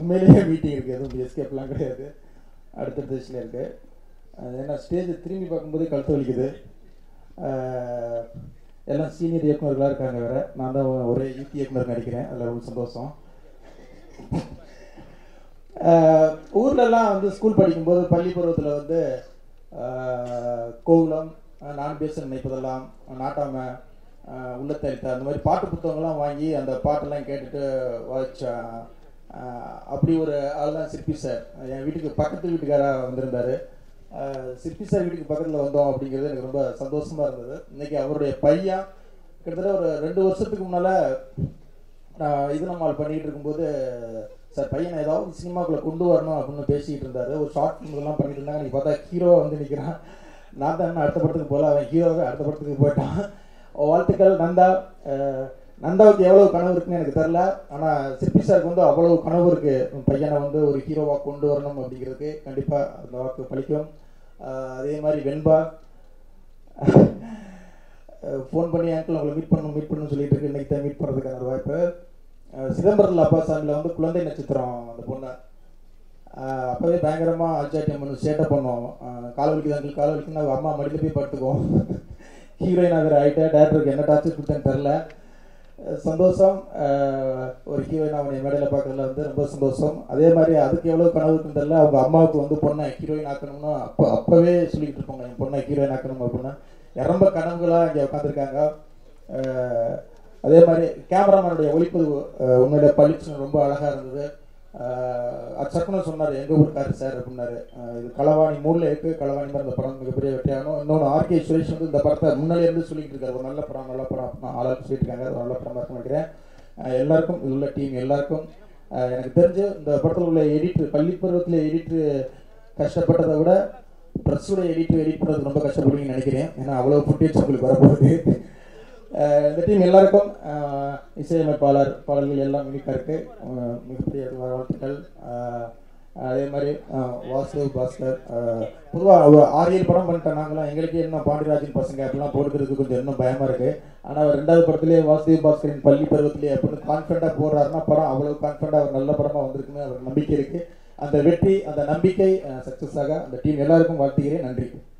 உண்மையிலேயே மீட்டிங் இருக்குது எதுவும் எஸ்கேப்லாம் கிடையாது அடுத்தடுத்த விஷயம் இருக்குது ஏன்னா ஸ்டேஜ் திரும்பி பார்க்கும்போதே கழுத்து வலிக்குது அஹ், எல்லாம் சீனியர் இயக்குனர்களாக இருக்காங்க வேறு நான் தான் ஒரே யூத் இயக்குனர் நடிக்கிறேன் அதில் ரொம்ப சந்தோஷம் அஹ், ஊர்லலாம் வந்து ஸ்கூல் படிக்கும்போது பள்ளி பருவத்தில் வந்து அஹ், கோகுலம் அஹ், நான் பேச நினைப்பதெல்லாம் நாட்டாம அஹ், உள்ளத்தளித்த அந்த மாதிரி பாட்டு புத்தகங்கள்லாம் வாங்கி அந்த பாட்டெல்லாம் கேட்டுட்டு வாய்ச்ச அஹ், அப்படி ஒரு ஆள் தான் சிற்பி சார் என் வீட்டுக்கு பக்கத்து வீட்டுக்காராக வந்திருந்தார் சிற்பி சார் வீட்டுக்கு பக்கத்தில் வந்தோம் அப்படிங்கிறது எனக்கு ரொம்ப சந்தோஷமாக இருந்தது இன்னைக்கு அவருடைய பையன் கிட்டத்தட்ட ஒரு ரெண்டு வருஷத்துக்கு முன்னால் நான் இது நம்மால் பண்ணிக்கிட்டு இருக்கும்போது சார் பையனை ஏதாவது சினிமாக்குள்ளே கொண்டு வரணும் அப்படின்னு பேசிக்கிட்டு இருந்தாரு ஒரு ஷார்ட் ஃபிலிம்லாம் பண்ணிட்டு இருந்தாங்க நீ பார்த்தா ஹீரோவாக வந்து நிற்கிறான் நான் தான் இன்னும் அடுத்த படத்துக்கு போகல அவன் ஹீரோவே அடுத்த படத்துக்கு போயிட்டான் வாழ்த்துக்கள் நந்தா அஹ், நந்தாவுக்கு எவ்வளோ கனவு இருக்குன்னு எனக்கு தெரில ஆனால் சிற்பி சாருக்கு வந்து அவ்வளோ கனவு இருக்குது உன் பையனை வந்து ஒரு ஹீரோவாக கொண்டு வரணும் அப்படிங்கிறதுக்கு கண்டிப்பாக அந்த வாக்கு பலிக்கும் அஹ், அதே மாதிரி வெண்பா ஃபோன் பண்ணி அங்கிள் உங்களை மீட் பண்ணணும் மீட் பண்ணணும்னு சொல்லிட்டு இருக்கு இன்னைக்கு தான் மீட் பண்ணுறதுக்கான ஒரு வாய்ப்பு அஹ் சிதம்பரத்தில் அப்பா சாமியில் வந்து குழந்தை நட்சத்திரம் அந்த பொண்ணு அஹ் அப்போவே பயங்கரமாக அல்ஜாட்டியம் பண்ணு சேட்டை பண்ணுவோம் கால் வலிக்குது அங்கிள் கால் வலிக்குன்னு அவங்க அம்மா மடியில் போய் படுத்துக்குவோம் ஹீரோயின் ஆகிற ஆகிட்ட டேரக்டருக்கு என்ன டார்ச்சர் கொடுத்தேன்னு தெரில அஹ் சந்தோஷம் அஹ் ஒரு ஹீரோயின் அவனை மேடையில் பார்க்கறதுல வந்து ரொம்ப சந்தோஷம் அதே மாதிரி அதுக்கு எவ்வளோ கனவு இருக்குன்னு தெரியல அவங்க அம்மாவுக்கு வந்து பொண்ணை ஹீரோயின் ஆக்கணும்னு அப்போ அப்போவே சொல்லிக்கிட்டு இருப்பாங்க என் பொண்ணை ஹீரோயின் ஆக்கணும் அப்படின்னு ரொம்ப கனவுகளாக இங்கே உட்காந்துருக்காங்க அதே மாதிரி கேமராமேனுடைய ஒளிப்பதிவு அஹ் உண்மையிலே பளிச்சுன்னு ரொம்ப அழகாக இருந்தது அச்சக்குன்னு சொன்னார் எங்கள் ஊருக்காரு சார் அப்படின்னாரு அஹ் இது களவாணி மூணில் இருக்குது களவாணி மாதிரி இந்த படம் மிகப்பெரிய வெற்றியாகணும் இன்னொன்று ஆர்கே சுரேஷ் வந்து இந்த படத்தை முன்னாடியே இருந்து சொல்லிட்டு இருக்காரு ஒரு நல்ல படம் நல்ல படம் அப்படின்னு ஆளாக சொல்லிட்டு இருக்காங்க ஒரு நல்ல படமாக இருக்கும் நினைக்கிறேன் அஹ் எல்லாருக்கும் இது உள்ள டீம் எல்லாருக்கும் அஹ் எனக்கு தெரிஞ்சு இந்த படத்தில் உள்ள எடிட்ரு பள்ளி பருவத்தில் எடிட்ரு கஷ்டப்பட்டதை விட ப்ரெஸ்ஸோட எடிட் எடிட் பண்ணுறது ரொம்ப கஷ்டப்படுவீங்கன்னு நினைக்கிறேன் ஏன்னா அவ்வளோ ஃபுட்டேஜ் உங்களுக்கு வரப்போகுது அஹ் இந்த டீம் எல்லாருக்கும் அஹ் இசையமைப்பாளர் பாடல்கள் எல்லாம் யூனிக்காக இருக்குது மிகப்பெரிய வாழ்த்துக்கள் அஹ் அதே மாதிரி அஹ் வாசுதேவ் பாஸ்கர் பொதுவாக ஆறு ஏழு படம் பண்ணிட்டோம் நாங்களாம் எங்களுக்கே இன்னும் பாண்டியராஜன் பசங்க அப்படிலாம் போடுறதுக்கு கொஞ்சம் இன்னும் பயமாக இருக்குது ஆனால் அவர் ரெண்டாவது படத்துலேயே வாசுதேவ் பாஸ்கரின் பள்ளி பருவத்திலே அப்படின்னு கான்ஃபிடண்ட்டாக போடுறாருன்னா படம் அவ்வளோ கான்ஃபிடண்ட்டாக அவர் நல்ல படமாக வந்திருக்குன்னு அவர் நம்பிக்கை இருக்குது அந்த வெற்றி அந்த நம்பிக்கை சக்ஸஸ் ஆக அந்த டீம் எல்லாருக்கும் வாழ்த்துகிறேன் நன்றி